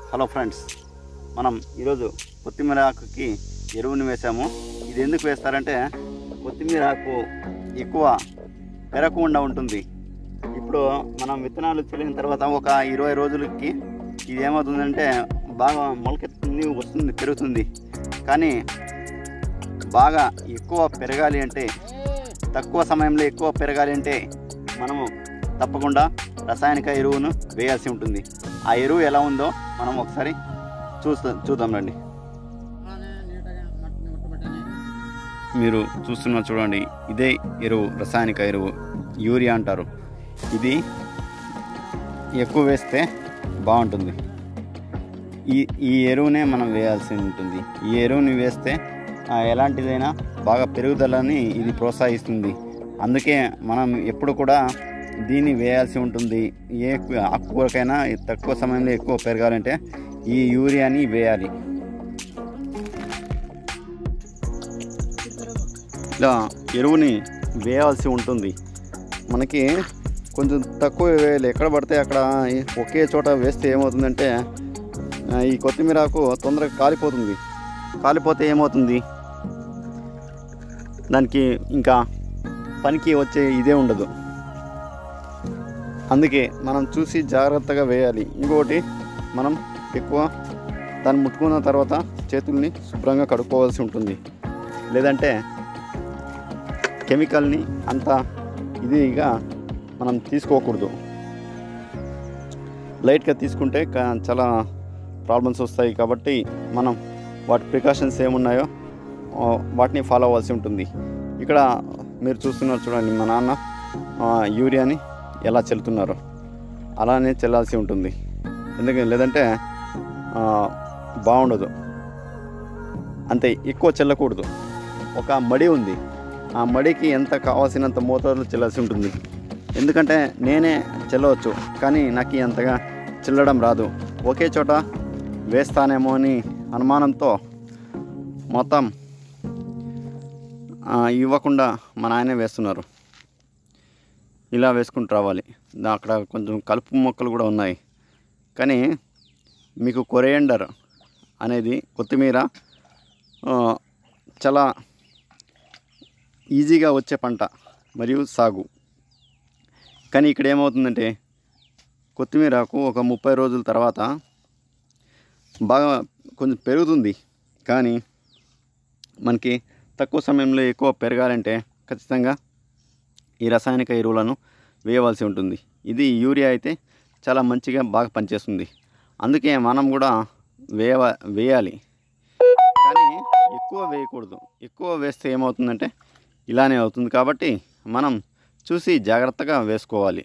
Hello friends మనం ఈరోజు కొత్తిమీర ఆకుకి ఎరువుని వేసాము ఇది ఎందుకు వేస్తారంటే కొత్తిమీర ఆకు ఎక్కువ పెరగకుండా ఉంటుంది ఇప్పుడు మనం విత్తనాలు చల్లిన తర్వాత ఒక ఇరవై రోజులకి ఇది ఏమవుతుందంటే బాగా మొలకెత్తుతుంది వస్తుంది పెరుగుతుంది కానీ బాగా ఎక్కువ పెరగాలి అంటే తక్కువ సమయంలో ఎక్కువ పెరగాలి అంటే మనము తప్పకుండా రసాయనిక ఎరువును వేయాల్సి ఉంటుంది ఆ ఎరువు ఎలా ఉందో మనం ఒకసారి చూస్తా చూద్దాం రండి మీరు చూస్తున్నారు చూడండి ఇదే ఎరువు రసాయనిక ఎరువు యూరియా అంటారు ఇది ఎక్కువ వేస్తే బాగుంటుంది ఈ ఈ ఎరువునే మనం వేయాల్సి ఉంటుంది ఈ ఎరువుని వేస్తే ఆ, ఎలాంటిదైనా బాగా పెరుగుదలని ఇది ప్రోత్సహిస్తుంది అందుకే మనం ఎప్పుడు కూడా దీన్ని వేయాల్సి ఉంటుంది ఏ ఆకుకూరకైనా తక్కువ సమయంలో ఎక్కువ పెరగాలంటే ఈ యూరియాని వేయాలి ఇలా ఎరువుని వేయాల్సి ఉంటుంది మనకి కొంచెం తక్కువ వేయాలి ఎక్కడ పడితే అక్కడ ఒకే చోట వేస్తే ఏమవుతుందంటే ఆ, ఈ కొత్తిమీరకు తొందరగా కాలిపోతుంది కాలిపోతే ఏమవుతుంది దానికి ఇంకా పనికి వచ్చే ఇదే ఉండదు అందుకే మనం చూసి జాగ్రత్తగా వేయాలి ఇంకొకటి మనం ఎక్కువ దాన్ని ముట్టుకున్న తర్వాత చేతుల్ని శుభ్రంగా కడుక్కోవాల్సి ఉంటుంది లేదంటే కెమికల్ని అంత ఇదిగా మనం తీసుకోకూడదు లైట్గా తీసుకుంటే కా- చాలా ప్రాబ్లమ్స్ వస్తాయి కాబట్టి మనం వాటి ప్రికాషన్స్ ఏమున్నాయో ఆ, వాటిని ఫాలో అవ్వాల్సి ఉంటుంది ఇక్కడ మీరు చూస్తున్నారు చూడండి మా నాన్న ఆ, యూరియాని ఎలా చెల్లుతున్నారు అలానే చెల్లాల్సి ఉంటుంది ఎందుకంటే లేదంటే ఆ, బాగుండదు అంతే ఎక్కువ చెల్లకూడదు ఒక మడి ఉంది ఆ మడికి ఎంత కావాల్సినంత మోతాదులో చెల్లాల్సి ఉంటుంది ఎందుకంటే నేనే చెల్లవచ్చు కానీ నాకు అంతగా చెల్లడం రాదు ఒకే చోట వేస్తానేమో అని అనుమానంతో మొత్తం ఆ, ఇవ్వకుండా మా నాయనే వేస్తున్నారు ఇలా వేసుకుంటూ రావాలి దా- అక్కడ కొంచెం కలుపు మొక్కలు కూడా ఉన్నాయి కానీ మీకు కొరియండర్ అనేది కొత్తిమీర ఆ, చాలా ఈజీగా వచ్చే పంట మరియు సాగు కానీ ఇక్కడ ఏమవుతుందంటే కొత్తిమీరకు ఒక ముప్పై రోజుల తర్వాత బాగా కొంచెం పెరుగుతుంది కానీ మనకి తక్కువ సమయంలో ఎక్కువ పెరగాలంటే ఖచ్చితంగా ఈ రసాయనిక ఎరువులను వేయవలసి ఉంటుంది ఇది యూరియా అయితే చాలా మంచిగా బాగా పనిచేస్తుంది అందుకే మనం కూడా వేయ వేయాలి కానీ ఎక్కువ వేయకూడదు ఎక్కువ వేస్తే ఏమవుతుందంటే ఇలానే అవుతుంది కాబట్టి మనం చూసి జాగ్రత్తగా వేసుకోవాలి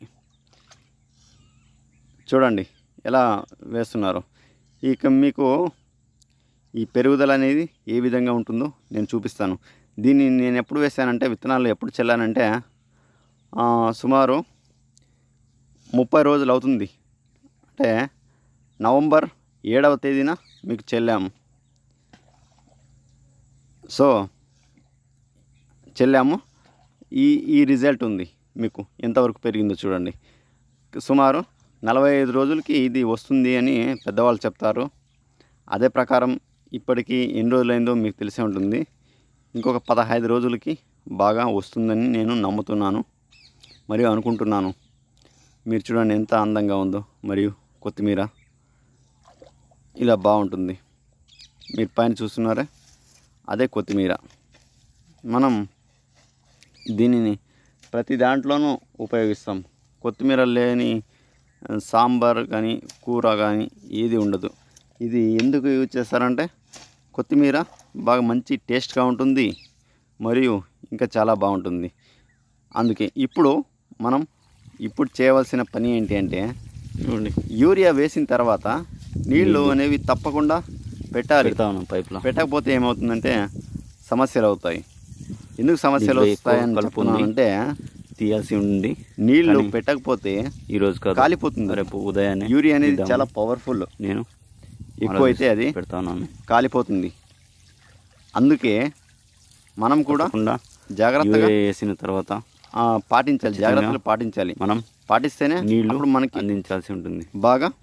చూడండి ఎలా వేస్తున్నారు ఇక మీకు ఈ పెరుగుదల అనేది ఏ విధంగా ఉంటుందో నేను చూపిస్తాను దీన్ని నేను ఎప్పుడు వేసానంటే విత్తనాలు ఎప్పుడు చల్లానంటే ఆ, సుమారు ముప్పై రోజులు అవుతుంది అంటే నవంబర్ ఏడవ తేదీన మీకు చెల్లాము సో చెల్లాము ఈ ఈ రిజల్ట్ ఉంది మీకు ఎంతవరకు పెరిగిందో చూడండి సుమారు నలభై ఐదు రోజులకి ఇది వస్తుంది అని పెద్దవాళ్ళు చెప్తారు అదే ప్రకారం ఇప్పటికీ ఎన్ని రోజులైందో మీకు తెలిసే ఉంటుంది ఇంకొక పదహైదు రోజులకి బాగా వస్తుందని నేను నమ్ముతున్నాను మరియు అనుకుంటున్నాను మీరు చూడండి ఎంత అందంగా ఉందో మరియు కొత్తిమీర ఇలా బాగుంటుంది మీరు పైన చూస్తున్నారే అదే కొత్తిమీర మనం దీనిని ప్రతి దాంట్లోనూ ఉపయోగిస్తాం కొత్తిమీర లేని ఆ, సాంబార్ కానీ కూర కానీ ఏది ఉండదు ఇది ఎందుకు యూజ్ చేస్తారంటే కొత్తిమీర బాగా మంచి టేస్ట్గా ఉంటుంది మరియు ఇంకా చాలా బాగుంటుంది అందుకే ఇప్పుడు మనం ఇప్పుడు చేయవలసిన పని ఏంటి అంటే చూడండి యూరియా వేసిన తర్వాత నీళ్లు అనేవి తప్పకుండా పెట్టాలి పెడతా ఉన్నాం పైప్లో పెట్టకపోతే ఏమవుతుందంటే సమస్యలు అవుతాయి ఎందుకు సమస్యలు దీంట్లో ఎక్కువ వస్తాయని కలుపు ఉంది. చెప్తున్నానంటే తీయాల్సి ఉంది నీళ్లు కానీ పెట్టకపోతే ఈ రోజు కాదు కాలిపోతుంది రేపు ఉదయాన్నే యూరియా అనేది తీద్దామని చాలా పవర్ఫుల్ నేను ఎక్కువ అయితే అది పెడతా ఉన్నాను కాలిపోతుంది అందుకే మనం కూడా తప్పకుండా జాగ్రత్తగా యూరియా వేసిన తర్వాత ఆ, పాటించాలి ఖచ్చితంగా జాగ్రత్తలు పాటించాలి మనం పాటిస్తేనే నీళ్లు అప్పుడు మనకి అందించాల్సి ఉంటుంది బాగా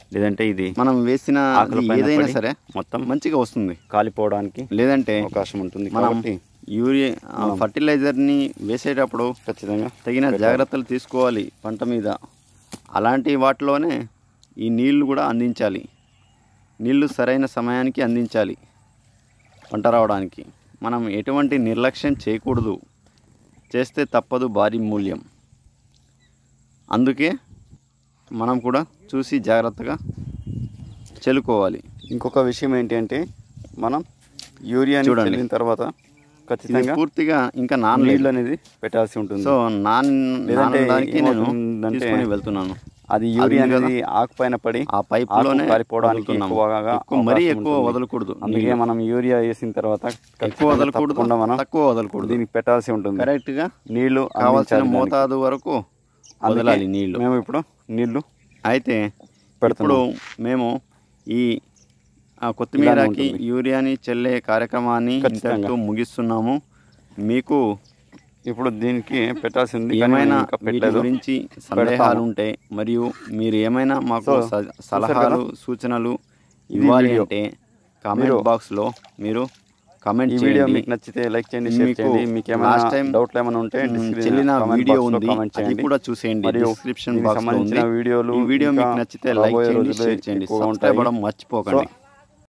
లేదంటే ఇది మనం వేసిన ఆకుల పైన ఏదైనా పడి సరే మొత్తం మంచిగా వస్తుంది కాలిపోవడానికి లేదంటే అవకాశం ఉంటుంది మనం కాబట్టి యూరియా ఫర్టిలైజర్ని వేసేటప్పుడు ఖచ్చితంగా తగిన జాగ్రత్తలు తీసుకోవాలి పంట మీద అలాంటి వాటిలోనే ఈ నీళ్లు కూడా అందించాలి నీళ్లు సరైన సమయానికి అందించాలి పంట రావడానికి మనం ఎటువంటి నిర్లక్ష్యం చేయకూడదు చేస్తే తప్పదు భారీ మూల్యం అందుకే మనం కూడా చూసి జాగ్రత్తగా చెలుకోవాలి ఇంకొక విషయం ఏంటి అంటే మనం యూరియాని చూడండి. చల్లిన తర్వాత ఇది ఖచ్చితంగా పూర్తిగా ఇంకా నాన్ నీళ్ళు అనేది పెట్టాల్సి ఉంటుంది సో నాన్ లేదంటే దానికి నేను ఏమవుతుందంటే తీసుకొని వెళ్తున్నాను అది యూరియా ఉంది కదా. అనేది ఆకుపైన పడి ఆ పైపులోనే ఆకు కాలిపోవడానికి వదులుతున్నాము. ఎక్కువగా ఎక్కువ మరీ అవకాశం ఎక్కువ ఉంటుంది. వదలకూడదు అందుకే నీళ్ళు. మనం యూరియా వేసిన తర్వాత ఎక్కువ ఖచ్చితంగా వదలకూడదు తప్పకుండా మనం తక్కువ వదలకూడదు దీనికి పెట్టాల్సి ఉంటుంది కరెక్ట్ గా నీళ్లు కావాల్సిన అందించాలి దానికి. మోతాదు వరకు అందుకే వదలాలి నీళ్లు మేము ఇప్పుడు నీళ్లు అయితే పెడుతున్నాం. ఇప్పుడు మేము ఈ ఆ, కొత్తిమీరకి ఉంటుంది. యూరియాని చల్లే కార్యక్రమాన్ని ఖచ్చితంగా. ఇంతటితో ముగిస్తున్నాము మీకు ఇప్పుడు దీనికి పెట్టాల్సి ఉంది కానీ ఏమైనా మేము ఇంకా వీటి పెట్టలేదు గురించి సందేహాలు ఉంటే మరియు మీరు ఏమైనా మాకు సో, స- చూశారు సలహాలు కదా? సూచనలు ఇది ఇవ్వాలి వీడియో. అంటే కామెంట్ మీరు- బాక్స్లో మీరు కామెంట్ ఈ వీడియో చేయండి మీకు నచ్చితే లైక్ చేయండి షేర్ మీకు చేయండి మీకు last ఏమైనా time, డౌట్లు ఏమైనా ఉంటే మ్, description- చెల్లిన comment వీడియో box లో ఉంది comment అది చేయండి. కూడా చూసేయండి మరియు డిస్క్రిప్షన్ దీనికి బాక్స్ లో ఉంది సంబంధించిన వీడియోలు ఈ వీడియో మీకు ఇంకా నచ్చితే లైక్ రాబోయే చేయండి రోజుల్లో షేర్ చేయండి ఎక్కువగా సబ్స్క్రైబ్ ఉంటాయి. అవ్వడం మర్చిపోకండి సో